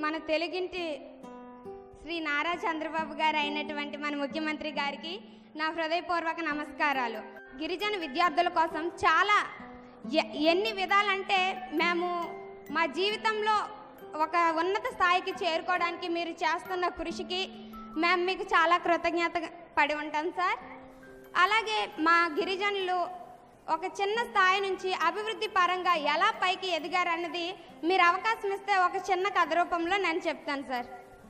మన తెలుగింటి శ్రీ నారా చంద్రబాబు గారు అయినటువంటి మన ముఖ్యమంత్రి గారికి నా హృదయపూర్వక నమస్కారాలు గిరిజన విద్యార్థుల కోసం చాలా ఎ- ఎన్ని విధాలంటే మేము మా జీవితంలో ఒక ఉన్నత స్థాయికి చేరుకోవడానికి మీరు చేస్తున్న కృషికి మేము మీకు చాలా కృతజ్ఞత పడి ఉంటాం సార్ అలాగే మా గిరిజనులు ఒక చిన్న స్థాయి నుంచి అభివృద్ధి పరంగా ఎలా పైకి ఎదిగారన్నది మీరు అవకాశం ఇస్తే ఒక చిన్న కథ రూపంలో నేను చెప్తాను సార్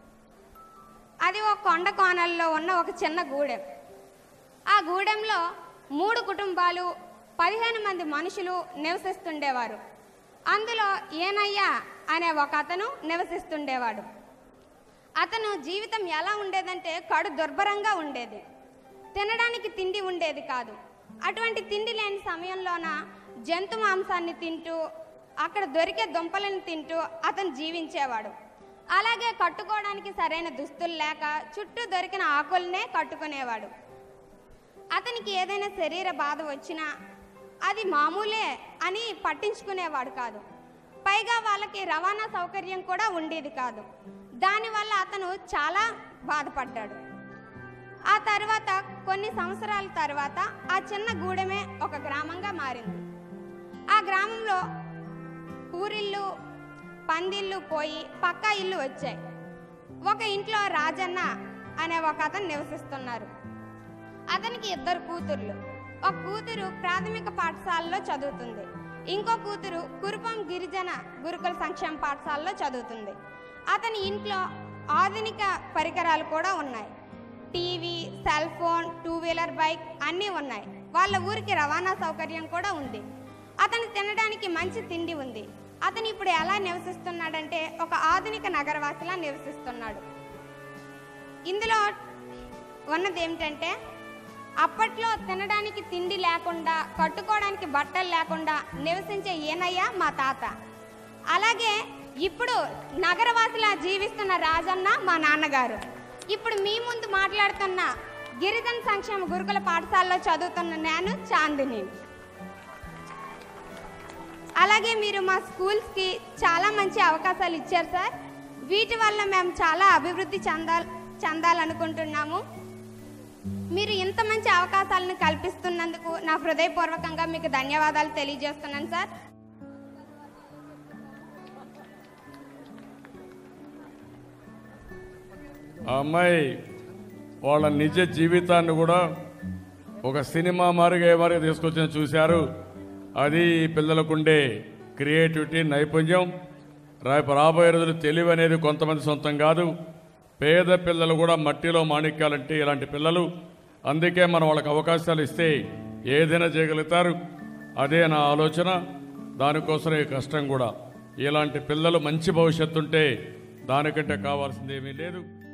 అది ఒక కొండ కోణల్లో ఉన్న ఒక చిన్న గూడెం ఆ గూడెంలో మూడు కుటుంబాలు పదిహేను మంది మనుషులు నివసిస్తుండేవారు అందులో ఏనయ్యా అనే ఒక అతను నివసిస్తుండేవాడు అతను జీవితం ఎలా ఉండేదంటే కడు దుర్భరంగా ఉండేది తినడానికి తిండి ఉండేది కాదు అటువంటి తిండి లేని సమయంలోన జంతు మాంసాన్ని తింటూ అక్కడ దొరికే దుంపలను తింటూ అతను జీవించేవాడు అలాగే కట్టుకోవడానికి సరైన దుస్తులు లేక చుట్టూ దొరికిన ఆకులనే కట్టుకునేవాడు అతనికి ఏదైనా శరీర బాధ వచ్చినా అది మామూలే అని పట్టించుకునేవాడు కాదు పైగా వాళ్ళకి రవాణా సౌకర్యం కూడా ఉండేది కాదు దానివల్ల అతను చాలా బాధపడ్డాడు ఆ తర్వాత కొన్ని సంవత్సరాల తర్వాత ఆ చిన్న గూడెమే ఒక గ్రామంగా మారింది ఆ గ్రామంలో పూరిళ్ళు పందిళ్ళు పోయి పక్కా ఇల్లు వచ్చాయి ఒక ఇంట్లో రాజన్న అనే ఒక అతను నివసిస్తున్నారు అతనికి ఇద్దరు కూతుర్లు ఒక కూతురు ప్రాథమిక పాఠశాలలో చదువుతుంది ఇంకో కూతురు కురుపం గిరిజన గురుకుల సంక్షేమ పాఠశాలలో చదువుతుంది అతని ఇంట్లో ఆధునిక పరికరాలు కూడా ఉన్నాయి TV cell phone two wheeler bike అన్నీ ఉన్నాయి వాళ్ళ ఊరికి రవాణా సౌకర్యం కూడా ఉంది అతను తినడానికి మంచి తిండి ఉంది అతను ఇప్పుడు ఎలా నివసిస్తున్నాడంటే ఒక ఆధునిక నగరవాసిలా నివసిస్తున్నాడు ఇందులో ఉన్నది ఏమిటంటే అప్పట్లో తినడానికి తిండి లేకుండా కట్టుకోవడానికి బట్టలు లేకుండా నివసించే ఈనయ్య మా తాత అలాగే ఇప్పుడు నగరవాసిలా జీవిస్తున్న రాజన్న మా నాన్నగారు ఇప్పుడు మీ ముందు మాట్లాడుతున్న గిరిజన సంక్షేమ గురుకుల పాఠశాలలో చదువుతున్న నేను చాందిని అలాగే మీరు మా స్కూల్స్కి చాలా మంచి అవకాశాలు ఇచ్చారు సార్ వీటి వల్ల మేము చాలా అభివృద్ధి చెందాల్ చెందాలనుకుంటున్నాము మీరు ఇంత మంచి అవకాశాలను కల్పిస్తున్నందుకు నా హృదయపూర్వకంగా మీకు ధన్యవాదాలు తెలియజేస్తున్నాను సార్ ఆ అమ్మాయి వాళ్ళ నిజ జీవితాన్ని కూడా ఒక సినిమా మారిగా ఏ మారిగా తీసుకొచ్చిన చూశారు అది ఈ పిల్లలకుండే క్రియేటివిటీ నైపుణ్యం రేపు రాబోయే రోజులు తెలివి అనేది కొంతమంది సొంతం కాదు పేద పిల్లలు కూడా మట్టిలో మాణిక్యాలంటే ఇలాంటి పిల్లలు అందుకే మనం వాళ్ళకి అవకాశాలు ఇస్తే ఏదైనా చేయగలుగుతారు అదే నా ఆలోచన దానికోసమే ఈ కష్టం కూడా ఇలాంటి పిల్లలు మంచి భవిష్యత్తు ఉంటే దానికంటే కావాల్సింది ఏమీ లేదు